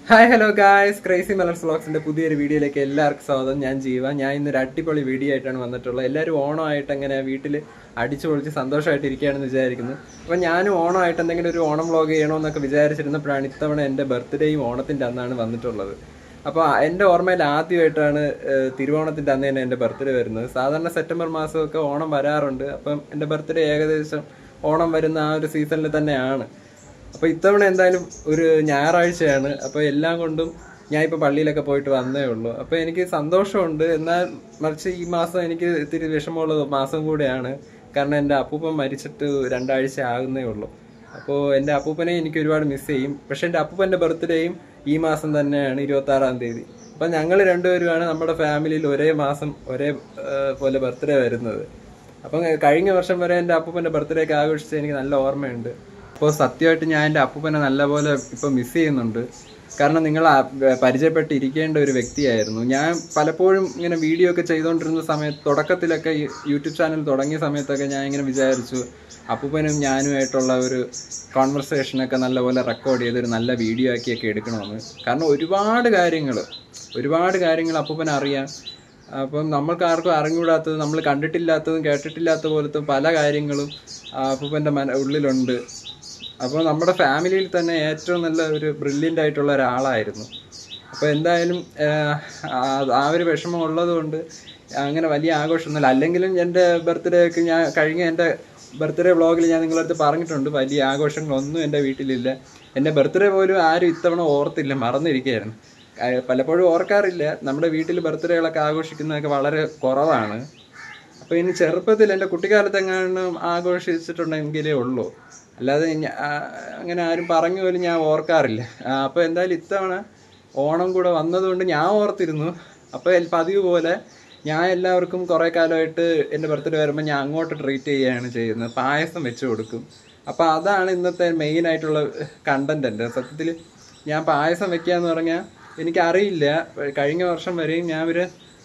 hi hello guys crazy Malars വ്ളോഗ്സിന്റെ പുതിയൊരു വീഡിയോയിലേക്ക് എല്ലാവർക്കും സ്വാഗതം ഞാൻ ജീവ ഞാൻ ഇന്നൊരു അടിപൊളി വീഡിയോ ആയിട്ടാണ് വന്നിട്ടുള്ളത് എല്ലാവരും ഓണമായിട്ട് അങ്ങനെ വീട്ടിൽ അടിച്ചു പൊളിച്ച് സന്തോഷമായിട്ട് ഇരിക്കുകയാണെന്ന് വിചാരിക്കുന്നു അപ്പം ഞാനും ഓണമായിട്ട് എന്തെങ്കിലും ഒരു ഓണം വ്ളോഗ് ചെയ്യണമെന്നൊക്കെ വിചാരിച്ചിരുന്നപ്പോഴാണ് ഇത്തവണ എൻ്റെ ബർത്ത്ഡേയും ഓണത്തിൻ്റെ അന്നാണ് വന്നിട്ടുള്ളത് അപ്പോൾ എൻ്റെ ഓർമ്മയിൽ ആദ്യമായിട്ടാണ് ഏഹ്, തിരുവോണത്തിൻ്റെ അന്ന് തന്നെ എൻ്റെ ബർത്ത്ഡേ വരുന്നത് സാധാരണ സെപ്റ്റംബർ മാസമൊക്കെ ഓണം വരാറുണ്ട് അപ്പം എൻ്റെ ബർത്ത്ഡേ ഏകദേശം ഓണം വരുന്ന ആ ഒരു സീസണിൽ തന്നെയാണ് അപ്പൊ ഇത്തവണ എന്തായാലും ഒരു ഞായറാഴ്ചയാണ് അപ്പൊ എല്ലാം കൊണ്ടും ഞാൻ ഇപ്പൊ പള്ളിയിലൊക്കെ പോയിട്ട് വന്നേ ഉള്ളൂ അപ്പൊ എനിക്ക് സന്തോഷമുണ്ട് എന്നാൽ മറിച്ച് ഈ മാസം എനിക്ക് ഇത്തിരി വിഷമമുള്ള മാസം കൂടെയാണ് കാരണം എൻ്റെ അപ്പൂപ്പൻ മരിച്ചിട്ട് രണ്ടാഴ്ച ആകുന്നേ ഉള്ളൂ അപ്പോൾ എൻ്റെ അപ്പൂപ്പനെ എനിക്ക് ഒരുപാട് മിസ് ചെയ്യും പക്ഷെ എൻ്റെ അപ്പൂപ്പൻ്റെ ബർത്ത്ഡേയും ഈ മാസം തന്നെയാണ് ഇരുപത്തി ആറാം തീയതി അപ്പം ഞങ്ങൾ രണ്ടുപേരുമാണ് നമ്മുടെ ഫാമിലിയിൽ ഒരേ മാസം ഒരേ ആ, പോലെ ബർത്ത്ഡേ വരുന്നത് അപ്പം കഴിഞ്ഞ വർഷം വരെ എൻ്റെ അപ്പൂപ്പൻ്റെ ബർത്ത്ഡേ ഒക്കെ ആഘോഷിച്ച് എനിക്ക് നല്ല ഓർമ്മയുണ്ട് അപ്പോൾ സത്യമായിട്ട് ഞാൻ എൻ്റെ അപ്പൂപ്പനെ നല്ലപോലെ ഇപ്പോൾ മിസ് ചെയ്യുന്നുണ്ട് കാരണം നിങ്ങൾ ആ- പരിചയപ്പെട്ടിരിക്കേണ്ട ഒരു വ്യക്തിയായിരുന്നു ഞാൻ പലപ്പോഴും ഇങ്ങനെ വീഡിയോ ഒക്കെ ചെയ്തുകൊണ്ടിരുന്ന സമയത്ത് തുടക്കത്തിലൊക്കെ ഈ യൂട്യൂബ് ചാനൽ തുടങ്ങിയ സമയത്തൊക്കെ ഞാൻ ഇങ്ങനെ വിചാരിച്ചു അപ്പൂപ്പനും ഞാനുമായിട്ടുള്ള ഒരു കോൺവെർസേഷനൊക്കെ നല്ലപോലെ റെക്കോർഡ് ചെയ്ത് ഒരു നല്ല വീഡിയോ ആക്കിയൊക്കെ എടുക്കണമെന്ന് കാരണം ഒരുപാട് കാര്യങ്ങൾ ഒരുപാട് കാര്യങ്ങൾ അപ്പൂപ്പൻ അറിയാം അപ്പം നമ്മൾക്ക് ആർക്കും അറിഞ്ഞുകൂടാത്തത് നമ്മൾ കണ്ടിട്ടില്ലാത്തതും കേട്ടിട്ടില്ലാത്ത പോലത്തെ പല കാര്യങ്ങളും ആ അപ്പൂപ്പൻ്റെ മന ഉള്ളിലുണ്ട് അപ്പോൾ നമ്മുടെ ഫാമിലിയിൽ തന്നെ ഏറ്റവും നല്ല ഒരു ബ്രില്യൻ്റ് ആയിട്ടുള്ള ഒരാളായിരുന്നു അപ്പോൾ എന്തായാലും ആഹ്, ആ- ആ ഒരു വിഷമം ഉള്ളതുകൊണ്ട് അങ്ങനെ വലിയ ആഘോഷമൊന്നുമില്ല അല്ലെങ്കിലും എൻ്റെ ബർത്ത്ഡേ ഒക്കെ ഞാൻ കഴിഞ്ഞ എൻ്റെ ബർത്ത്ഡേ വ്ളോഗിൽ ഞാൻ നിങ്ങളുടെ അടുത്ത് പറഞ്ഞിട്ടുണ്ട് വലിയ ആഘോഷങ്ങളൊന്നും എൻ്റെ വീട്ടിലില്ല എൻ്റെ ബർത്ത്ഡേ പോലും ആരും ഇത്തവണ ഓർത്തില്ല മറന്നിരിക്കുകയായിരുന്നു ആ, പലപ്പോഴും ഓർക്കാറില്ല നമ്മുടെ വീട്ടിൽ ബർത്ത്ഡേകളൊക്കെ ആഘോഷിക്കുന്നതൊക്കെ വളരെ കുറവാണ് അപ്പോൾ ഇനി ചെറുപ്പത്തിൽ എൻ്റെ കുട്ടിക്കാലത്ത് എങ്ങാനും ആഘോഷിച്ചിട്ടുണ്ടെങ്കിലേ ഉള്ളൂ അല്ലാതെ ഞ- ആ, അങ്ങനെ ആരും പറഞ്ഞു പോലും ഞാൻ ഓർക്കാറില്ല അപ്പോൾ എന്തായാലും ഇത്തവണ ഓണം കൂടെ വന്നതുകൊണ്ട് ഞാൻ ഓർത്തിരുന്നു അപ്പോൾ പതിവ് പോലെ ഞാൻ എല്ലാവർക്കും കുറേ കാലമായിട്ട് എൻ്റെ ബർത്ത്ഡേ വരുമ്പോൾ ഞാൻ അങ്ങോട്ട് ട്രീറ്റ് ചെയ്യുകയാണ് ചെയ്യുന്നത് പായസം വെച്ച് കൊടുക്കും അപ്പോൾ അതാണ് ഇന്നത്തെ മെയിൻ ആയിട്ടുള്ള കണ്ടന്റ് എൻ്റെ സത്യത്തിൽ ഞാൻ പായസം വെക്കുക എന്ന് പറഞ്ഞാൽ എനിക്കറിയില്ല കഴിഞ്ഞ വർഷം വരെയും ഞാൻ ഒരു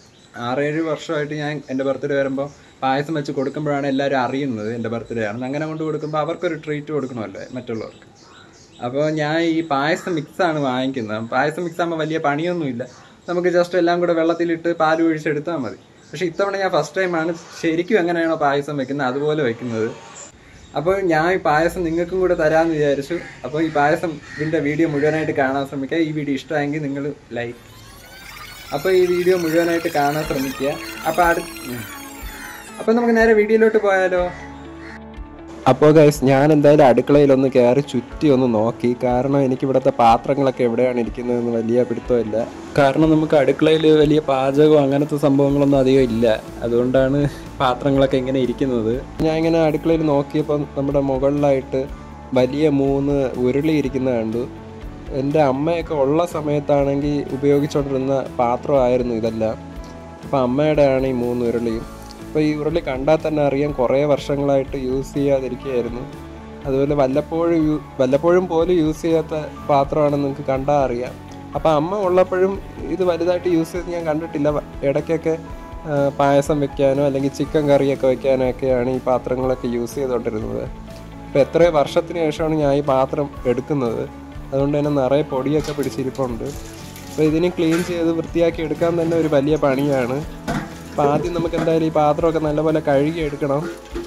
ആറേഴ് വർഷമായിട്ട് ഞാൻ എൻ്റെ ബർത്ത്ഡേ വരുമ്പോൾ പായസം വെച്ച് കൊടുക്കുമ്പോഴാണ് എല്ലാവരും അറിയുന്നത് എൻ്റെ ബർത്ത്ഡേ ആണെന്ന് അങ്ങനെ കൊണ്ട് കൊടുക്കുമ്പോൾ അവർക്കൊരു ട്രീറ്റ് കൊടുക്കണമല്ലോ മറ്റുള്ളവർക്ക് അപ്പോൾ ഞാൻ ഈ പായസം മിക്സാണ് വാങ്ങിക്കുന്നത് പായസം മിക്സ് ആകുമ്പോൾ വലിയ പണിയൊന്നുമില്ല നമുക്ക് ജസ്റ്റ് എല്ലാം കൂടെ വെള്ളത്തിലിട്ട് പാൽ ഒഴിച്ചെടുത്താൽ മതി പക്ഷേ ഇത്തവണ ഞാൻ ഫസ്റ്റ് ടൈമാണ് ശരിക്കും എങ്ങനെയാണോ പായസം വെക്കുന്നത് അതുപോലെ വെക്കുന്നത് അപ്പോൾ ഞാൻ ഈ പായസം നിങ്ങൾക്കും കൂടെ തരാമെന്ന് വിചാരിച്ചു അപ്പോൾ ഈ പായസം ഇതിൻ്റെ വീഡിയോ മുഴുവനായിട്ട് കാണാൻ ശ്രമിക്കുക ഈ വീഡിയോ ഇഷ്ടമായെങ്കിൽ നിങ്ങൾ ലൈക്ക് അപ്പോൾ ഈ വീഡിയോ മുഴുവനായിട്ട് കാണാൻ ശ്രമിക്കുക അപ്പോൾ അടു അപ്പോൾ നമുക്ക് നേരെ വീഡിയോയിലോട്ട് പോയാലോ അപ്പോൾ ഗൈസ് ഞാൻ എന്തായാലും അടുക്കളയിൽ ഒന്ന് കയറി ചുറ്റി ഒന്ന് നോക്കി കാരണം എനിക്ക് ഇവിടുത്തെ പാത്രങ്ങളൊക്കെ എവിടെയാണ് ഇരിക്കുന്നതെന്ന് വലിയ പിടുത്തമില്ല കാരണം നമുക്ക് അടുക്കളയിൽ വലിയ പാചകവും അങ്ങനത്തെ സംഭവങ്ങളൊന്നും അധികം ഇല്ല അതുകൊണ്ടാണ് പാത്രങ്ങളൊക്കെ ഇങ്ങനെ ഇരിക്കുന്നത് ഞാൻ ഇങ്ങനെ അടുക്കളയിൽ നോക്കിയപ്പോൾ നമ്മുടെ മുകളിലായിട്ട് വലിയ മൂന്ന് ഉരുളി ഇരിക്കുന്ന കണ്ടു എൻ്റെ അമ്മയൊക്കെ ഉള്ള സമയത്താണെങ്കിൽ ഉപയോഗിച്ചുകൊണ്ടിരുന്ന പാത്രമായിരുന്നു ഇതെല്ലാം അപ്പോൾ അമ്മയുടെയാണ് ഈ മൂന്ന് ഉരുളിയും അപ്പോൾ ഈ ഉരുളി കണ്ടാൽ തന്നെ അറിയാം കുറേ വർഷങ്ങളായിട്ട് യൂസ് ചെയ്യാതിരിക്കുകയായിരുന്നു അതുപോലെ വല്ലപ്പോഴും യൂ വല്ലപ്പോഴും പോലും യൂസ് ചെയ്യാത്ത പാത്രമാണെന്ന് നിങ്ങൾക്ക് കണ്ടാൽ അറിയാം അപ്പോൾ അമ്മ ഉള്ളപ്പോഴും ഇത് വലുതായിട്ട് യൂസ് ചെയ്ത് ഞാൻ കണ്ടിട്ടില്ല വ- ഇടയ്ക്കൊക്കെ ആ, പായസം വെക്കാനോ അല്ലെങ്കിൽ ചിക്കൻ കറിയൊക്കെ വെക്കാനോ ഒക്കെയാണ് ഈ പാത്രങ്ങളൊക്കെ യൂസ് ചെയ്തുകൊണ്ടിരുന്നത് അപ്പോൾ എത്രയോ വർഷത്തിന് ശേഷമാണ് ഞാൻ ഈ പാത്രം എടുക്കുന്നത് അതുകൊണ്ട് തന്നെ നിറയെ പൊടിയൊക്കെ പിടിച്ചിരിപ്പുണ്ട് അപ്പോൾ ഇതിന് ക്ലീൻ ചെയ്ത് വൃത്തിയാക്കി എടുക്കാൻ തന്നെ ഒരു വലിയ പണിയാണ് അപ്പോൾ ആദ്യം നമുക്ക് എന്തായാലും ഈ പാത്രമൊക്കെ നല്ലപോലെ കഴുകി എടുക്കണം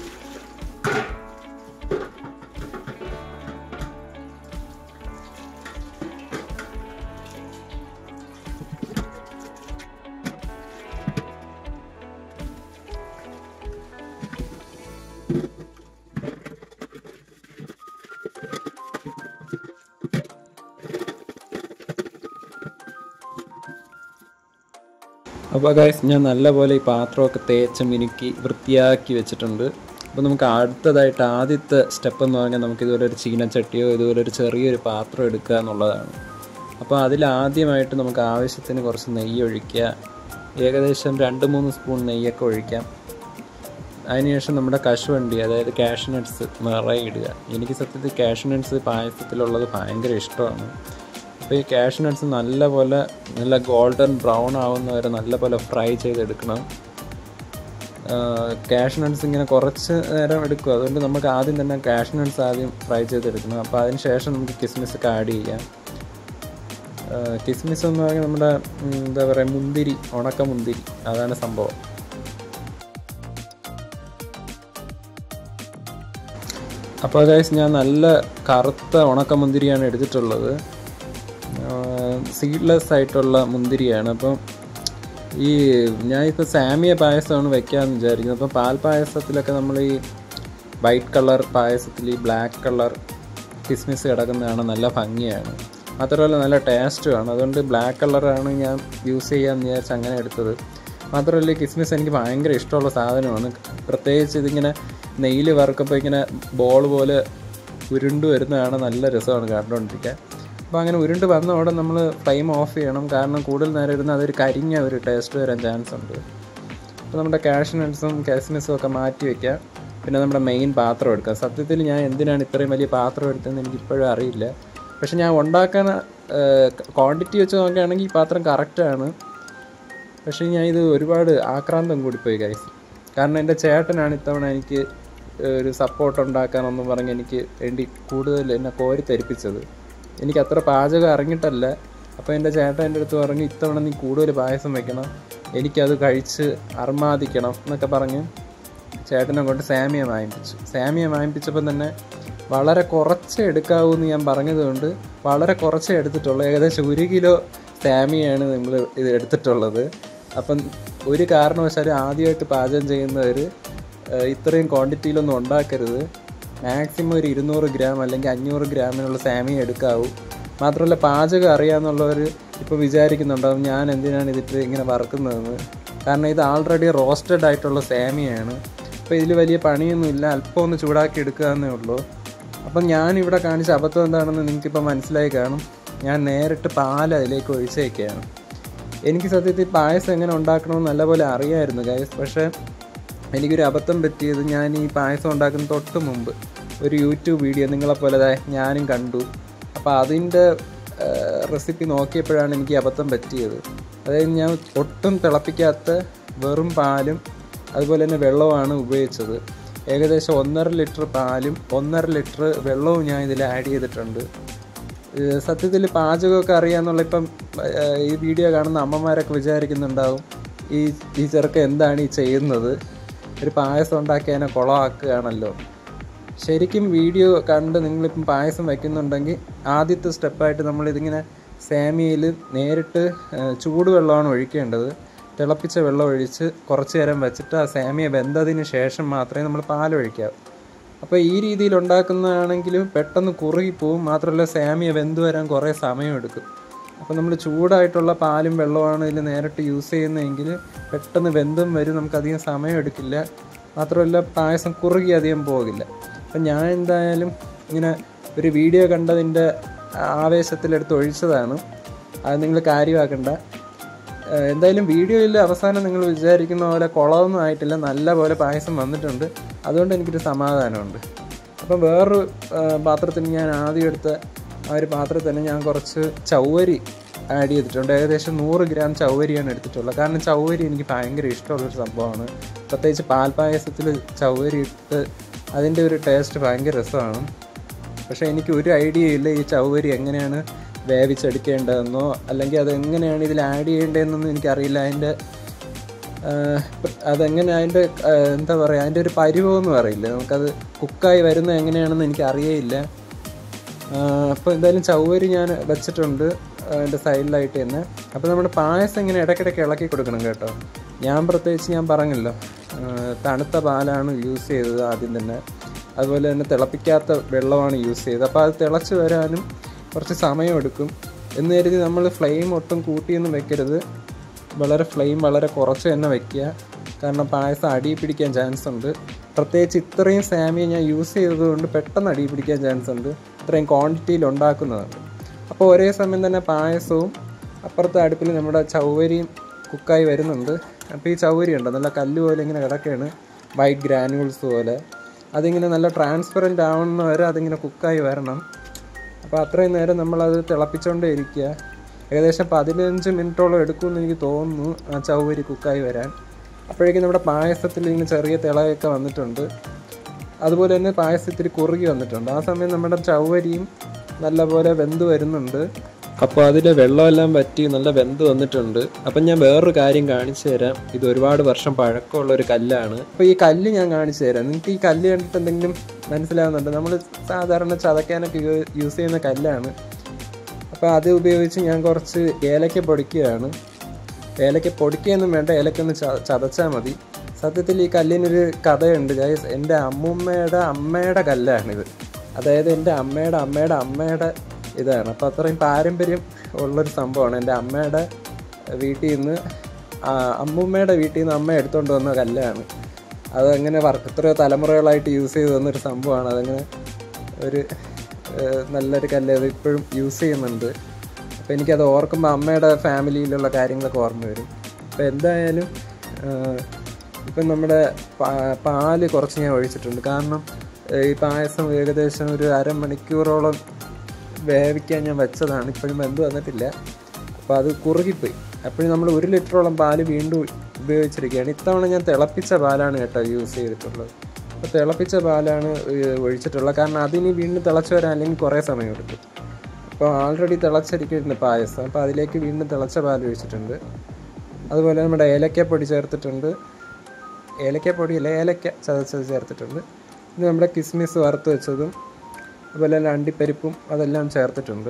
അപ്പോൾ ഗൈസ് ഞാൻ നല്ലപോലെ ഈ പാത്രമൊക്കെ തേച്ച് മിനുക്കി വൃത്തിയാക്കി വെച്ചിട്ടുണ്ട് അപ്പോൾ നമുക്ക് അടുത്തതായിട്ട് ആദ്യത്തെ സ്റ്റെപ്പ് എന്ന് പറഞ്ഞാൽ നമുക്ക് ഇതുപോലെ ഒരു ചീനച്ചട്ടിയോ ഇതുപോലെ ഒരു ചെറിയൊരു പാത്രം എടുക്കുക എന്നുള്ളതാണ് അപ്പോൾ അതിൽ ആദ്യമായിട്ട് നമുക്ക് ആവശ്യത്തിന് കുറച്ച് നെയ്യ് ഒഴിക്കുക ഏകദേശം രണ്ട് മൂന്ന് സ്പൂൺ നെയ്യൊക്കെ ഒഴിക്കാം അതിനുശേഷം നമ്മുടെ കശുവണ്ടി അതായത് കാഷ്യൂ നട്ട്സ് നിറയെ ഇടുക എനിക്ക് സത്യത്തിൽ കാഷ്യൂ നട്ട്സ് പായസത്തിലുള്ളത് ഭയങ്കര ഇഷ്ടമാണ് അപ്പോൾ ഈ കാഷ്യൂ നട്ട്സ് നല്ലപോലെ നല്ല ഗോൾഡൻ ബ്രൗൺ ആവുന്ന വരെ നല്ലപോലെ ഫ്രൈ ചെയ്തെടുക്കണം കാഷ്യൂ നട്ട്സ് ഇങ്ങനെ കുറച്ച് നേരം എടുക്കും അതുകൊണ്ട് നമുക്ക് ആദ്യം തന്നെ കാഷ്യൂ നട്ട്സ് ആദ്യം ഫ്രൈ ചെയ്തെടുക്കണം അപ്പോൾ അതിന് ശേഷം നമുക്ക് കിസ്മിസ് ഒക്കെ ആഡ് ചെയ്യാം കിസ്മിസ് എന്ന് പറഞ്ഞാൽ നമ്മുടെ ഉം, എന്താ പറയുക മുന്തിരി ഉണക്ക മുന്തിരി അതാണ് സംഭവം അപ്പോൾ ഗൈസ് ഞാൻ നല്ല കറുത്ത ഉണക്ക മുന്തിരിയാണ് എടുത്തിട്ടുള്ളത് സീഡ്ലെസ് ആയിട്ടുള്ള മുന്തിരിയാണ് അപ്പം ഈ ഞാനിപ്പോൾ സാമിയ പായസമാണ് വെക്കാമെന്ന് വിചാരിക്കുന്നത് അപ്പോൾ പാൽ പായസത്തിലൊക്കെ നമ്മൾ ഈ വൈറ്റ് കളർ പായസത്തിൽ ഈ ബ്ലാക്ക് കളർ കിസ്മിസ് കിടക്കുന്നതാണ് നല്ല ഭംഗിയാണ് മാത്രമല്ല നല്ല ടേസ്റ്റുമാണ് അതുകൊണ്ട് ബ്ലാക്ക് കളറാണ് ഞാൻ യൂസ് ചെയ്യാമെന്ന് വിചാരിച്ച് അങ്ങനെ എടുത്തത് മാത്രമല്ല ഈ കിസ്മിസ് എനിക്ക് ഭയങ്കര ഇഷ്ടമുള്ള സാധനമാണ് പ്രത്യേകിച്ച് ഇതിങ്ങനെ നെയ്യിൽ വറുക്കുമ്പോൾ ഇങ്ങനെ ബോൾ പോലെ ഉരുണ്ട് വരുന്നതാണ് നല്ല രസമാണ് കണ്ടുകൊണ്ടിരിക്കാൻ അപ്പോൾ അങ്ങനെ ഉരുണ്ട് വന്ന ഉടൻ നമ്മൾ ഫ്ലെയിം ഓഫ് ചെയ്യണം കാരണം കൂടുതൽ നേരം ഇരുന്ന് അതൊരു കരിഞ്ഞ ഒരു ടേസ്റ്റ് വരാൻ ചാൻസ് ഉണ്ട് അപ്പോൾ നമ്മുടെ കാഷ് നട്ട്സും കാസ്മിസും ഒക്കെ മാറ്റി വയ്ക്കാം പിന്നെ നമ്മുടെ മെയിൻ പാത്രം എടുക്കാം സത്യത്തിൽ ഞാൻ എന്തിനാണ് ഇത്രയും വലിയ പാത്രം എടുത്തതെന്ന് എനിക്ക് ഇപ്പോഴും അറിയില്ല പക്ഷെ ഞാൻ ഉണ്ടാക്കാൻ ക്വാണ്ടിറ്റി വെച്ച് നോക്കുകയാണെങ്കിൽ ഈ പാത്രം കറക്റ്റാണ് പക്ഷേ ഞാൻ ഇത് ഒരുപാട് ആക്രാന്തം കൂടിപ്പോയി ഗൈസ് കാരണം എൻ്റെ ചേട്ടനാണ് ഇത്തവണ എനിക്ക് ഒരു സപ്പോർട്ട് ഉണ്ടാക്കാനെന്ന് പറഞ്ഞ് എനിക്ക് വേണ്ടി കൂടുതൽ എന്നെ കോരി തെരിപ്പിച്ചത് എനിക്ക് അത്ര പാചകം അറിഞ്ഞിട്ടല്ല അപ്പോൾ എൻ്റെ ചേട്ടൻ എൻ്റെ അടുത്ത് പറഞ്ഞു ഇത്തവണ നീ കൂടുതൽ പായസം വെക്കണം എനിക്കത് കഴിച്ച് അർമാദിക്കണം എന്നൊക്കെ പറഞ്ഞ് ചേട്ടനെ കൊണ്ട് സാമിയ വാങ്ങിപ്പിച്ചു സാമിയ വാങ്ങിപ്പിച്ചപ്പോൾ തന്നെ വളരെ കുറച്ച് എടുക്കാവൂ എന്ന് ഞാൻ പറഞ്ഞതുകൊണ്ട് വളരെ കുറച്ചേ എടുത്തിട്ടുള്ളൂ ഏകദേശം ഒരു കിലോ സാമിയാണ് നമ്മൾ ഇത് എടുത്തിട്ടുള്ളത് അപ്പം ഒരു കാരണവശാലും ആദ്യമായിട്ട് പാചകം ചെയ്യുന്നവർ ഏഹ്, ഇത്രയും ക്വാണ്ടിറ്റിയിലൊന്നും ഉണ്ടാക്കരുത് മാക്സിമം ഒരു ഇരുന്നൂറ് ഗ്രാം അല്ലെങ്കിൽ അഞ്ഞൂറ് ഗ്രാമിനുള്ള സാമിയ എടുക്കാവൂ മാത്രമല്ല പാചകം അറിയാമെന്നുള്ളവർ ഇപ്പോൾ വിചാരിക്കുന്നുണ്ടാവും ഞാൻ എന്തിനാണ് ഇതിട്ട് ഇങ്ങനെ വറുക്കുന്നതെന്ന് കാരണം ഇത് ആൾറെഡി റോസ്റ്റഡ് ആയിട്ടുള്ള സാമിയാണ് അപ്പോൾ ഇതിൽ വലിയ പണിയൊന്നുമില്ല അല്പം ഒന്ന് ചൂടാക്കി എടുക്കുക എന്നേ ഉള്ളൂ അപ്പം ഞാൻ ഇവിടെ കാണിച്ച അബദ്ധം എന്താണെന്ന് നിങ്ങൾക്കിപ്പോൾ മനസ്സിലായി കാണും ഞാൻ നേരിട്ട് പാൽ അതിലേക്ക് ഒഴിച്ചേക്കുകയാണ് എനിക്ക് സത്യത്തിൽ പായസം എങ്ങനെ ഉണ്ടാക്കണമെന്ന് നല്ലപോലെ അറിയായിരുന്നു ഗൈസ് പക്ഷേ എനിക്കൊരു അബദ്ധം പറ്റിയത് ഞാൻ ഈ പായസം ഉണ്ടാക്കുന്ന തൊട്ട് മുമ്പ് ഒരു യൂട്യൂബ് വീഡിയോ നിങ്ങളെപ്പോലെ ദേ ഞാനും കണ്ടു അപ്പോൾ അതിൻ്റെ റെസിപ്പി നോക്കിയപ്പോഴാണ് എനിക്ക് ഈ അബദ്ധം പറ്റിയത് അതായത് ഞാൻ ഒട്ടും തിളപ്പിക്കാത്ത വെറും പാലും അതുപോലെ തന്നെ വെള്ളവുമാണ് ഉപയോഗിച്ചത് ഏകദേശം ഒന്നര ലിറ്റർ പാലും ഒന്നര ലിറ്റർ വെള്ളവും ഞാൻ ഇതിൽ ആഡ് ചെയ്തിട്ടുണ്ട് ഏഹ് സത്യത്തിൽ പാചകമൊക്കെ അറിയാന്നുള്ള ഇപ്പം ഏഹ് ഈ വീഡിയോ കാണുന്ന അമ്മമാരൊക്കെ വിചാരിക്കുന്നുണ്ടാവും ഈ ഈ ചെറുക്ക എന്താണ് ഈ ചെയ്യുന്നത് ഒരു പായസം ഉണ്ടാക്കി അതിനെ കുളമാക്കുകയാണല്ലോ ശരിക്കും വീഡിയോ കണ്ട് നിങ്ങളിപ്പം പായസം വയ്ക്കുന്നുണ്ടെങ്കിൽ ആദ്യത്തെ സ്റ്റെപ്പായിട്ട് നമ്മളിതിങ്ങനെ സേമിയയിൽ നേരിട്ട് ഏഹ് ചൂടുവെള്ളമാണ് ഒഴിക്കേണ്ടത് തിളപ്പിച്ച വെള്ളം ഒഴിച്ച് കുറച്ച് നേരം വെച്ചിട്ട് ആ സേമിയ വെന്തതിന് ശേഷം മാത്രമേ നമ്മൾ പാലൊഴിക്കാവൂ അപ്പോൾ ഈ രീതിയിൽ ഉണ്ടാക്കുന്നതാണെങ്കിലും പെട്ടെന്ന് കുറുകിപ്പോവും മാത്രമല്ല സേമിയ വെന്ത് വരാൻ കുറേ സമയമെടുക്കും അപ്പോൾ നമ്മൾ ചൂടായിട്ടുള്ള പാലും വെള്ളമാണ് ഇതിൽ നേരിട്ട് യൂസ് ചെയ്യുന്നതെങ്കിൽ പെട്ടെന്ന് വെന്തും വരും നമുക്കധികം സമയം എടുക്കില്ല മാത്രമല്ല പായസം കുറുകി അധികം പോകില്ല അപ്പം ഞാൻ എന്തായാലും ഇങ്ങനെ ഒരു വീഡിയോ കണ്ടതിൻ്റെ ആവേശത്തിലെടുത്ത് ഒഴിച്ചതാണ് അത് നിങ്ങൾ കാര്യമാക്കണ്ട ഏഹ് എന്തായാലും വീഡിയോയിൽ അവസാനം നിങ്ങൾ വിചാരിക്കുന്ന പോലെ കുളമൊന്നും ആയിട്ടില്ല നല്ല പോലെ പായസം വന്നിട്ടുണ്ട് അതുകൊണ്ട് എനിക്കൊരു സമാധാനമുണ്ട് അപ്പം വേറൊരു ഏഹ് പാത്രത്തിൽ ഞാൻ ആദ്യം എടുത്ത ആ ഒരു പാത്രത്തിൽ തന്നെ ഞാൻ കുറച്ച് ചൗവരി ആഡ് ചെയ്തിട്ടുണ്ട് ഏകദേശം നൂറ് ഗ്രാം ചൗവരിയാണ് എടുത്തിട്ടുള്ളത് കാരണം ചൗവരി എനിക്ക് ഭയങ്കര ഇഷ്ടമുള്ളൊരു സംഭവമാണ് പ്രത്യേകിച്ച് പാൽപ്പായസത്തിൽ ചൗവരി ഇട്ട് അതിൻ്റെ ഒരു ടേസ്റ്റ് ഭയങ്കര രസമാണ് പക്ഷേ എനിക്ക് ഒരു ഐഡിയ ഇല്ല ഈ ചൗവരി എങ്ങനെയാണ് വേവിച്ചെടുക്കേണ്ടതെന്നോ അല്ലെങ്കിൽ അത് എങ്ങനെയാണ് ഇതിൽ ആഡ് ചെയ്യേണ്ടതെന്നൊന്നും എനിക്കറിയില്ല അതിൻ്റെ ആഹ് അതെങ്ങനെ അതിൻ്റെ ആഹ് എന്താ പറയുക അതിൻ്റെ ഒരു പരിവമെന്ന് പറയില്ല നമുക്കത് കുക്കായി വരുന്നത് എങ്ങനെയാണെന്ന് എനിക്ക് അറിയേയില്ല അപ്പോൾ എന്തായാലും ചൗവരി ഞാൻ വെച്ചിട്ടുണ്ട് അതിൻ്റെ സൈഡിലായിട്ട് തന്നെ അപ്പോൾ നമ്മുടെ പായസം ഇങ്ങനെ ഇടയ്ക്കിടയ്ക്ക് ഇളക്കി കൊടുക്കണം കേട്ടോ ഞാൻ പ്രത്യേകിച്ച് ഞാൻ പറഞ്ഞല്ലോ ആഹ് തണുത്ത പാലാണ് യൂസ് ചെയ്തത് ആദ്യം തന്നെ അതുപോലെ തന്നെ തിളപ്പിക്കാത്ത വെള്ളമാണ് യൂസ് ചെയ്തത് അപ്പോൾ അത് തിളച്ച് വരാനും കുറച്ച് സമയമെടുക്കും എന്ന് കരുതി നമ്മൾ ഫ്ലെയിം ഒട്ടും കൂട്ടിയൊന്നും വെക്കരുത് വളരെ ഫ്ലെയിം വളരെ കുറച്ച് തന്നെ വെക്കുക കാരണം പായസം അടി പിടിക്കാൻ ചാൻസ് ഉണ്ട് പ്രത്യേകിച്ച് ഇത്രയും സാമിയ ഞാൻ യൂസ് ചെയ്തതുകൊണ്ട് പെട്ടെന്ന് അടി പിടിക്കാൻ ചാൻസ് ഉണ്ട് ഇത്രയും ക്വാണ്ടിറ്റിയിൽ ഉണ്ടാക്കുന്നതാണ് അപ്പോൾ ഒരേ സമയം തന്നെ പായസവും അപ്പുറത്തെ അടുപ്പിൽ നമ്മുടെ ചൗവരിയും കുക്കായി വരുന്നുണ്ട് അപ്പോൾ ഈ ചൗവരി ഉണ്ട് നല്ല കല്ല് പോലെ ഇങ്ങനെ കിടക്കുകയാണ് വൈറ്റ് ഗ്രാനുവൽസ് പോലെ അതിങ്ങനെ നല്ല ട്രാൻസ്പെറൻ്റ് ആവുന്ന വരെ അതിങ്ങനെ കുക്കായി വരണം അപ്പോൾ അത്രയും നേരം നമ്മളത് തിളപ്പിച്ചുകൊണ്ടേ ഇരിക്കുക ഏകദേശം പതിനഞ്ച് മിനിറ്റോളം എടുക്കുമെന്ന് എനിക്ക് തോന്നുന്നു ആ ചൗവരി കുക്കായി വരാൻ അപ്പോഴേക്കും നമ്മുടെ പായസത്തിൽ ഇങ്ങനെ ചെറിയ തിളയൊക്കെ വന്നിട്ടുണ്ട് അതുപോലെ തന്നെ പായസത്തിൽ കുറുകി വന്നിട്ടുണ്ട് ആ സമയം നമ്മുടെ ചൗവരിയും നല്ലപോലെ വെന്ത് വരുന്നുണ്ട് അപ്പോൾ അതിലെ വെള്ളമെല്ലാം വറ്റി നല്ല വെന്ത് വന്നിട്ടുണ്ട് അപ്പം ഞാൻ വേറൊരു കാര്യം കാണിച്ചു തരാം ഇത് ഒരുപാട് വർഷം പഴക്കമുള്ള ഒരു കല്ലാണ് അപ്പോൾ ഈ കല്ല് ഞാൻ കാണിച്ചു തരാം നിങ്ങൾക്ക് ഈ കല്ല് കണ്ടിട്ട് എന്തെങ്കിലും മനസ്സിലാവുന്നുണ്ട് നമ്മൾ സാധാരണ ചതയ്ക്കാനൊക്കെ യൂസ് ചെയ്യുന്ന കല്ലാണ് അപ്പോൾ അത് ഉപയോഗിച്ച് ഞാൻ കുറച്ച് ഏലക്ക പൊടിക്കുകയാണ് ഏലക്ക പൊടിക്കുകയൊന്നും വേണ്ട ഏലക്ക ഒന്ന് ച ചതച്ചാൽ മതി സത്യത്തിൽ ഈ കല്ലിനൊരു കഥയുണ്ട് ഗൈസ് എൻ്റെ അമ്മൂമ്മയുടെ അമ്മയുടെ കല്ലാണിത് അതായത് എൻ്റെ അമ്മയുടെ അമ്മയുടെ അമ്മയുടെ ഇതാണ് അപ്പോൾ അത്രയും പാരമ്പര്യം ഉള്ളൊരു സംഭവമാണ് എൻ്റെ അമ്മയുടെ വീട്ടിൽ നിന്ന് ആ, അമ്മൂമ്മയുടെ വീട്ടിൽ നിന്ന് അമ്മ എടുത്തുകൊണ്ട് വന്ന കല്ലാണ് അതങ്ങനെ വർ എത്രയോ തലമുറകളായിട്ട് യൂസ് ചെയ്ത് വന്നൊരു സംഭവമാണ് അതങ്ങനെ ഒരു ഏഹ്, നല്ലൊരു കല്ല് അത് ഇപ്പോഴും യൂസ് ചെയ്യുന്നുണ്ട് അപ്പോൾ എനിക്കത് ഓർക്കുമ്പോൾ അമ്മയുടെ ഫാമിലിയിലുള്ള കാര്യങ്ങളൊക്കെ ഓർമ്മ വരും അപ്പോൾ എന്തായാലും ഏഹ്, ഇപ്പം നമ്മുടെ പാ- പാല് കുറച്ച് ഞാൻ ഒഴിച്ചിട്ടുണ്ട് കാരണം ഏഹ്, ഈ പായസം ഏകദേശം ഒരു അരമണിക്കൂറോളം വേവിക്കാൻ ഞാൻ വെച്ചതാണ് ഇപ്പോഴും വെന്ത് വന്നിട്ടില്ല അപ്പോൾ അത് കുറുകിപ്പോയി അപ്പോഴും നമ്മൾ ഒരു ലിറ്ററോളം പാല് വീണ്ടും ഉപയോഗിച്ചിരിക്കുകയാണ് ഇത്തവണ ഞാൻ തിളപ്പിച്ച പാലാണ് കേട്ടോ യൂസ് ചെയ്തിട്ടുള്ളത് അപ്പോൾ തിളപ്പിച്ച പാലാണ് ഏഹ്, ഒഴിച്ചിട്ടുള്ളത് കാരണം അതിനി വീണ്ടും തിളച്ച് വരാൻ അല്ലെങ്കിൽ കുറേ സമയം എടുക്കും അപ്പോൾ ആൾറെഡി തിളച്ചിരിക്കുന്ന പായസം അപ്പോൾ അതിലേക്ക് വീണ്ടും തിളച്ച പാൽ ഒഴിച്ചിട്ടുണ്ട് അതുപോലെ നമ്മുടെ ഏലക്കപ്പൊടി ചേർത്തിട്ടുണ്ട് ഏലക്കപ്പൊടിയല്ല ഏലക്ക ചതച്ചത് ചേർത്തിട്ടുണ്ട് ഇത് നമ്മുടെ കിസ്മിസ് വറുത്ത് വെച്ചതും അതുപോലെ തന്നെ അണ്ടിപ്പരിപ്പും അതെല്ലാം ചേർത്തിട്ടുണ്ട്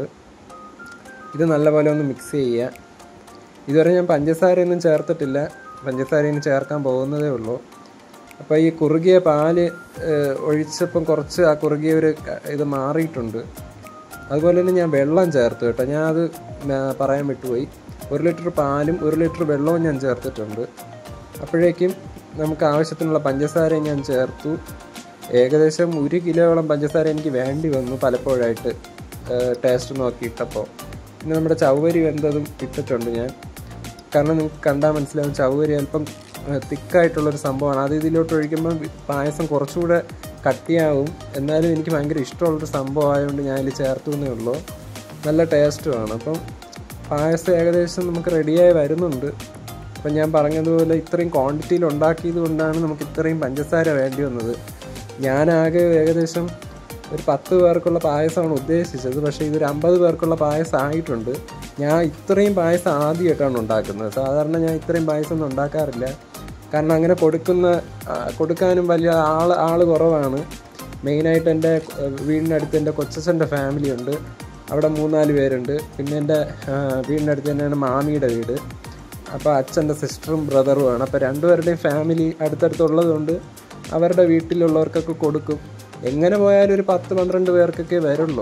ഇത് നല്ലപോലെ ഒന്ന് മിക്സ് ചെയ്യുക ഇതുവരെ ഞാൻ പഞ്ചസാരയൊന്നും ചേർത്തിട്ടില്ല പഞ്ചസാരയൊന്നും ചേർക്കാൻ പോകുന്നതേ ഉള്ളൂ അപ്പോൾ ഈ കുറുകിയ പാല് ഏഹ്, ഒഴിച്ചപ്പം കുറച്ച് ആ കുറുകിയ ഒരു ക- ഇത് മാറിയിട്ടുണ്ട് അതുപോലെ തന്നെ ഞാൻ വെള്ളം ചേർത്ത് കേട്ടോ ഞാൻ അത് ന- പറയാൻ വിട്ടുപോയി ഒരു ലിറ്റർ പാലും ഒരു ലിറ്റർ വെള്ളവും ഞാൻ ചേർത്തിട്ടുണ്ട് അപ്പോഴേക്കും നമുക്ക് ആവശ്യത്തിനുള്ള പഞ്ചസാര ഞാൻ ചേർത്തു ഏകദേശം ഒരു കിലോയോളം പഞ്ചസാര എനിക്ക് വേണ്ടി വന്നു പലപ്പോഴായിട്ട് ടേസ്റ്റ് നോക്കിയിട്ടപ്പോൾ പിന്നെ നമ്മുടെ ചൗവരി വെന്തതും ഇട്ടിട്ടുണ്ട് ഞാൻ കാരണം നിങ്ങൾക്ക് കണ്ടാൽ മനസ്സിലാവും ചൗവരി അല്പം തിക്കായിട്ടുള്ളൊരു സംഭവമാണ് അത് ഇതിലോട്ട് ഒഴിക്കുമ്പോൾ വി- പായസം കുറച്ചുകൂടെ കട്ടിയാവും എന്നാലും എനിക്ക് ഭയങ്കര ഇഷ്ടമുള്ളൊരു സംഭവം ആയതുകൊണ്ട് ഞാൻ ഇതിൽ ചേർത്തു എന്നേ ഉള്ളൂ നല്ല ടേസ്റ്റുമാണ് അപ്പം പായസം ഏകദേശം നമുക്ക് റെഡിയായി വരുന്നുണ്ട് അപ്പം ഞാൻ പറഞ്ഞതുപോലെ ഇത്രയും ക്വാണ്ടിറ്റിയിൽ ഉണ്ടാക്കിയത് കൊണ്ടാണ് നമുക്ക് ഇത്രയും പഞ്ചസാര വേണ്ടി വന്നത് ഞാനാകെ ഏകദേശം ഒരു പത്ത് പേർക്കുള്ള പായസമാണ് ഉദ്ദേശിച്ചത് പക്ഷേ ഇതൊരു അമ്പത് പേർക്കുള്ള പായസം ആയിട്ടുണ്ട് ഞാൻ ഇത്രയും പായസം ആദ്യമായിട്ടാണ് ഉണ്ടാക്കുന്നത് സാധാരണ ഞാൻ ഇത്രയും പായസം ഒന്നും ഉണ്ടാക്കാറില്ല കാരണം അങ്ങനെ കൊടുക്കുന്ന ആ, കൊടുക്കാനും വലിയ ആൾ ആൾ കുറവാണ് മെയിനായിട്ട് എൻ്റെ ഏഹ്, വീടിനടുത്ത് എൻ്റെ കൊച്ചച്ഛൻ്റെ ഫാമിലി ഉണ്ട് അവിടെ മൂന്നാല് പേരുണ്ട് പിന്നെ എൻ്റെ ആ, വീടിനടുത്ത് തന്നെയാണ് മാമിയുടെ വീട് അപ്പോൾ അച്ഛൻ്റെ സിസ്റ്ററും ബ്രദറുമാണ് അപ്പോൾ രണ്ടുപേരുടെയും ഫാമിലി അടുത്തടുത്തുള്ളതുകൊണ്ട് അവരുടെ വീട്ടിലുള്ളവർക്കൊക്കെ കൊടുക്കും എങ്ങനെ പോയാലും ഒരു പത്ത് പന്ത്രണ്ട് പേർക്കൊക്കെ വരുള്ളൂ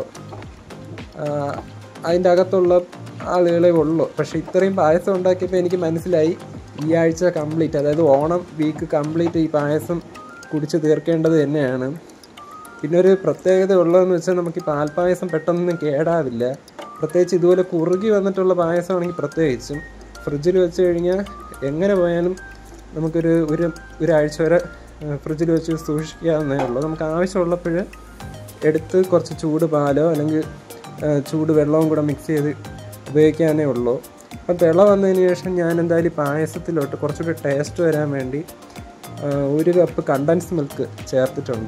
ആഹ് അതിൻ്റെ അകത്തുള്ള ആളുകളെ ഉള്ളൂ പക്ഷെ ഇത്രയും പായസം ഉണ്ടാക്കിയപ്പോൾ എനിക്ക് മനസ്സിലായി ഈ ആഴ്ച കംപ്ലീറ്റ് അതായത് ഓണം വീക്ക് കംപ്ലീറ്റ് ഈ പായസം കുടിച്ച് തീർക്കേണ്ടത് തന്നെയാണ് പിന്നെ ഒരു പ്രത്യേകത ഉള്ളതെന്ന് വെച്ചാൽ നമുക്ക് ഈ പാൽപ്പായസം പെട്ടെന്നൊന്നും കേടാവില്ല പ്രത്യേകിച്ച് ഇതുപോലെ കുറുകി വന്നിട്ടുള്ള പായസമാണെങ്കിൽ പ്രത്യേകിച്ചും ഫ്രിഡ്ജിൽ വെച്ച് കഴിഞ്ഞാൽ എങ്ങനെ പോയാലും നമുക്കൊരു ഒരു ഒരാഴ്ച വരെ ഫ്രിഡ്ജിൽ വെച്ച് സൂക്ഷിക്കാവുന്നേ ഉള്ളൂ നമുക്ക് ആവശ്യമുള്ളപ്പോൾ എടുത്ത് കുറച്ച് ചൂട് പാലോ അല്ലെങ്കിൽ ആ, ചൂട് വെള്ളവും കൂടെ മിക്സ് ചെയ്ത് ഉപയോഗിക്കാനേ ഉള്ളൂ അപ്പം തിള വന്നതിന് ശേഷം ഞാൻ എന്തായാലും ഈ പായസത്തിലോട്ട് കുറച്ചുകൂടി ടേസ്റ്റ് വരാൻ വേണ്ടി ആ, ഒരു കപ്പ് കണ്ടൻസ് മിൽക്ക് ചേർത്തിട്ടുണ്ട്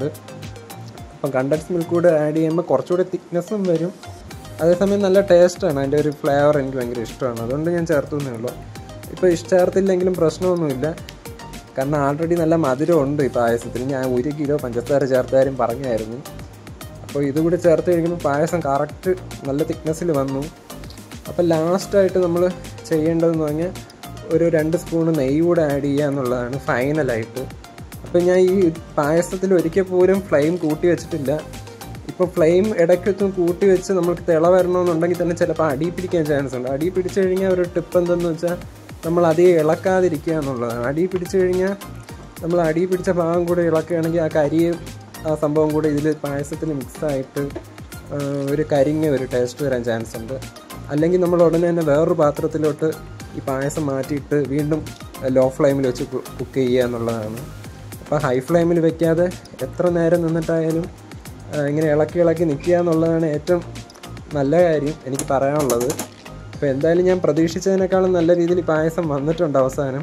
അപ്പം കണ്ടൻസ് മിൽക്ക് കൂടെ ആഡ് ചെയ്യുമ്പോൾ കുറച്ചുകൂടി തിക്നെസ്സും വരും അതേസമയം നല്ല ടേസ്റ്റാണ് അതിൻ്റെ ഒരു ഫ്ലേവർ എനിക്ക് ഭയങ്കര ഇഷ്ടമാണ് അതുകൊണ്ട് ഞാൻ ചേർത്തു എന്നേ ഉള്ളൂ ഇപ്പോൾ ചേർത്തില്ലെങ്കിലും പ്രശ്നമൊന്നുമില്ല കാരണം ആൾറെഡി നല്ല മധുരമുണ്ട് ഈ പായസത്തിന് ഞാൻ ഒരു കിലോ പഞ്ചസാര ചേർത്താരും പറഞ്ഞായിരുന്നു അപ്പോൾ ഇതുകൂടി ചേർത്ത് കഴിക്കുമ്പോൾ പായസം കറക്റ്റ് നല്ല തിക്നെസ്സിൽ വന്നു അപ്പോൾ ലാസ്റ്റായിട്ട് നമ്മൾ ചെയ്യേണ്ടതെന്ന് പറഞ്ഞാൽ ഒരു രണ്ട് സ്പൂണ് നെയ്യ് കൂടെ ആഡ് ചെയ്യുക എന്നുള്ളതാണ് ഫൈനലായിട്ട് അപ്പോൾ ഞാൻ ഈ പായസത്തിൽ ഒരിക്കൽ പോലും ഫ്ലെയിം കൂട്ടി വെച്ചിട്ടില്ല ഇപ്പോൾ ഫ്ലെയിം ഇടയ്ക്കൊന്നും കൂട്ടി വെച്ച് നമുക്ക് തിള വരണമെന്നുണ്ടെങ്കിൽ തന്നെ ചിലപ്പോൾ അടി പിടിക്കാൻ ചാൻസ് ഉണ്ട് അടി പിടിച്ചു കഴിഞ്ഞാൽ ഒരു ടിപ്പ് എന്തെന്ന് വെച്ചാൽ നമ്മൾ അധികം ഇളക്കാതിരിക്കുക എന്നുള്ളതാണ് അടി പിടിച്ചു കഴിഞ്ഞാൽ നമ്മൾ അടി പിടിച്ച ഭാഗം കൂടെ ഇളക്കുകയാണെങ്കിൽ ആ കരിയും ആ സംഭവം കൂടെ ഇതിൽ പായസത്തിൽ മിക്സായിട്ട് ഒരു കരിഞ്ഞ ഒരു ടേസ്റ്റ് വരാൻ ചാൻസ് ഉണ്ട് അല്ലെങ്കിൽ നമ്മൾ ഉടനെ തന്നെ വേറൊരു പാത്രത്തിലോട്ട് ഈ പായസം മാറ്റിയിട്ട് വീണ്ടും ലോ ഫ്ലെയിമിൽ വെച്ച് കുക്ക് ചെയ്യുക എന്നുള്ളതാണ് അപ്പോൾ ഹൈ ഫ്ലെയിമിൽ വെക്കാതെ എത്ര നേരം നിന്നിട്ടായാലും ആ, ഇങ്ങനെ ഇളക്കി ഇളക്കി നിൽക്കുക എന്നുള്ളതാണ് ഏറ്റവും നല്ല കാര്യം എനിക്ക് പറയാനുള്ളത് അപ്പോൾ എന്തായാലും ഞാൻ പ്രതീക്ഷിച്ചതിനേക്കാളും നല്ല രീതിയിൽ ഈ പായസം വന്നിട്ടുണ്ട് അവസാനം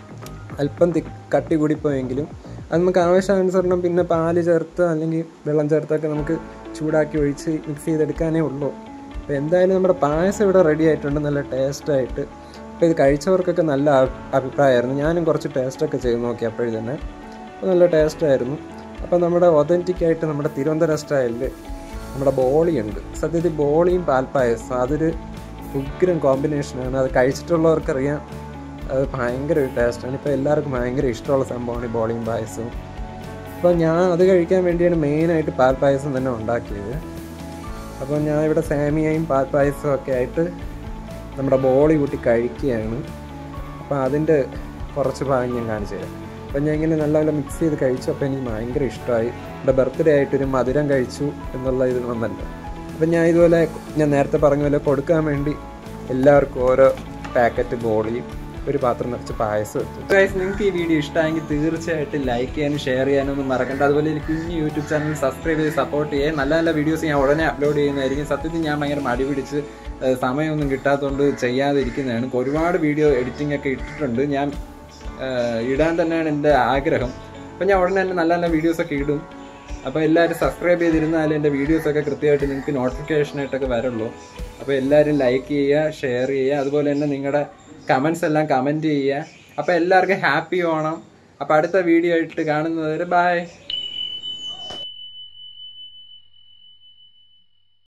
അല്പം തി കട്ടി കൂടിപ്പോയെങ്കിലും അത് നമുക്ക് ആവശ്യാനുസരണം പിന്നെ പാല് ചേർത്ത് അല്ലെങ്കിൽ വെള്ളം ചേർത്തൊക്കെ നമുക്ക് ചൂടാക്കി ഒഴിച്ച് മിക്സ് ചെയ്തെടുക്കാനേ ഉള്ളൂ അപ്പോൾ എന്തായാലും നമ്മുടെ പായസം ഇവിടെ റെഡി ആയിട്ടുണ്ട് നല്ല ടേസ്റ്റായിട്ട് അപ്പോൾ ഇത് കഴിച്ചവർക്കൊക്കെ നല്ല അഭി- അഭിപ്രായമായിരുന്നു ഞാനും കുറച്ച് ടേസ്റ്റൊക്കെ ചെയ്ത് നോക്കി അപ്പോഴും തന്നെ അപ്പോൾ നല്ല ടേസ്റ്റായിരുന്നു അപ്പോൾ നമ്മുടെ ഒതൻറ്റിക് ആയിട്ട് നമ്മുടെ തിരുവനന്തപുരം സ്റ്റൈലിൽ നമ്മുടെ ബോളി ഉണ്ട് സത്യത്തിൽ ബോളിയും പാൽപ്പായസം അതൊരു ഉഗ്രം കോമ്പിനേഷനാണ് അത് കഴിച്ചിട്ടുള്ളവർക്കറിയാം അത് ഭയങ്കര ഒരു ടേസ്റ്റാണ് ഇപ്പോൾ എല്ലാവർക്കും ഭയങ്കര ഇഷ്ടമുള്ള സംഭവമാണ് ഈ ബോളിയും പായസവും അപ്പോൾ ഞാൻ അത് കഴിക്കാൻ വേണ്ടിയാണ് മെയിനായിട്ട് പാൽപ്പായസം തന്നെ ഉണ്ടാക്കിയത് അപ്പോൾ ഞാൻ ഇവിടെ സേമിയയും പാൽപ്പായസവും ഒക്കെ ആയിട്ട് നമ്മുടെ ബോളി കൂട്ടി കഴിക്കുകയാണ് അപ്പോൾ അതിൻ്റെ കുറച്ച് ഭാഗം ഞാൻ കാണിച്ചു തരാം അപ്പോൾ ഞാൻ ഇങ്ങനെ നല്ലപോലെ മിക്സ് ചെയ്ത് കഴിച്ചു അപ്പോൾ എനിക്ക് ഭയങ്കര ഇഷ്ടമായി എൻ്റെ ബർത്ത്ഡേ ആയിട്ടൊരു മധുരം കഴിച്ചു എന്നുള്ള ഇത് വന്നല്ലോ അപ്പം ഞാൻ ഇതുപോലെ ഞാൻ നേരത്തെ പറഞ്ഞ പോലെ കൊടുക്കാൻ വേണ്ടി എല്ലാവർക്കും ഓരോ പാക്കറ്റ് ബോളിയും ഒരു പാത്രം നിറച്ച് പായസം എടുത്തു ഗൈസ് നിങ്ങൾക്ക് ഈ വീഡിയോ ഇഷ്ടമായെങ്കിൽ തീർച്ചയായിട്ടും ലൈക്ക് ചെയ്യാനും ഷെയർ ചെയ്യാനും ഒന്നും മറക്കണ്ട അതുപോലെ എനിക്ക് കുഞ്ഞു യൂട്യൂബ് ചാനൽ സബ്സ്ക്രൈബ് ചെയ്ത് സപ്പോർട്ട് ചെയ്യുക നല്ല നല്ല വീഡിയോസ് ഞാൻ ഉടനെ അപ്ലോഡ് ചെയ്യുന്നതായിരിക്കും സത്യത്തിൽ ഞാൻ ഭയങ്കര മടി പിടിച്ച് ഏഹ്, സമയമൊന്നും കിട്ടാത്തതുകൊണ്ട് ചെയ്യാതിരിക്കുന്നതാണ് ഒരുപാട് വീഡിയോ എഡിറ്റിംഗ് ഒക്കെ ഇട്ടിട്ടുണ്ട് ഞാൻ ഏഹ്, ഇടാൻ തന്നെയാണ് എൻ്റെ ആഗ്രഹം അപ്പം ഞാൻ ഉടനെ തന്നെ നല്ല നല്ല വീഡിയോസൊക്കെ ഇടും അപ്പോൾ എല്ലാവരും സബ്സ്ക്രൈബ് ചെയ്തിരുന്നാലും എൻ്റെ വീഡിയോസൊക്കെ കൃത്യമായിട്ട് നിങ്ങൾക്ക് നോട്ടിഫിക്കേഷനായിട്ടൊക്കെ വരുള്ളൂ അപ്പോൾ എല്ലാവരും ലൈക്ക് ചെയ്യുക ഷെയർ ചെയ്യുക അതുപോലെ തന്നെ നിങ്ങളുടെ കമൻസ് എല്ലാം കമൻറ്റ് ചെയ്യുക അപ്പോൾ എല്ലാവർക്കും ഹാപ്പി ഓണം അപ്പോൾ അടുത്ത വീഡിയോ ആയിട്ട് കാണുന്നത് വരെ ബൈ